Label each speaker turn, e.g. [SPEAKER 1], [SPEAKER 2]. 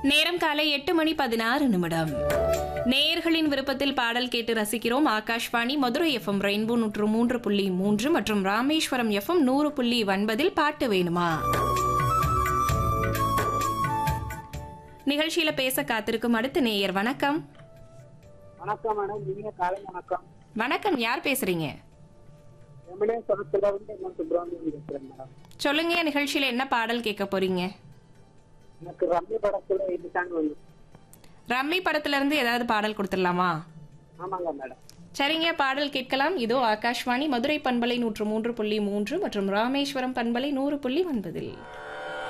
[SPEAKER 1] நேரம் காலை எட்டு மணி பதினாறு நிமிடம் நேயர்களின் விருப்பத்தில் பாடல் கேட்டு ரசிக்கிறோம் ஆகாஷ்வாணி மதுரை எஃப்எம் ரெயின்போ நூற்று மூன்று புள்ளி மூன்று மற்றும் ராமேஸ்வரம் எஃப்எம் நூறு புள்ளி ஒன்பதில் பாட்டு வேணுமா நிகழ்ச்சியில பேச காத்திருக்கும் அடுத்த நேயர் வணக்கம்
[SPEAKER 2] வணக்கம் மேடம் நீங்க காலை வணக்கம்
[SPEAKER 1] வணக்கம் யார் பேசுறீங்க
[SPEAKER 2] எம்எல்ஏ சொரத்துல இருந்து என்ன சுப்பிரமணியம் பேசுறேன் மேடம்
[SPEAKER 1] சொல்லுங்க நிகழ்ச்சியில என்ன பாடல் கேட்க போறீங்க
[SPEAKER 2] எனக்கு ரம்மி படத்துல இது சாங் வந்து
[SPEAKER 1] ரம்மி படத்துல இருந்து ஏதாவது பாடல் கொடுத்துடலாமா
[SPEAKER 2] ஆமாங்க மேடம்
[SPEAKER 1] சரிங்க பாடல் கேட்கலாம் இதோ ஆகாஷ்வாணி மதுரை பண்பலை நூற்று மூன்று புள்ளி மூன்று மற்றும் ராமேஸ்வரம் பண்பலை நூறு புள்ளி ஒன்பதில்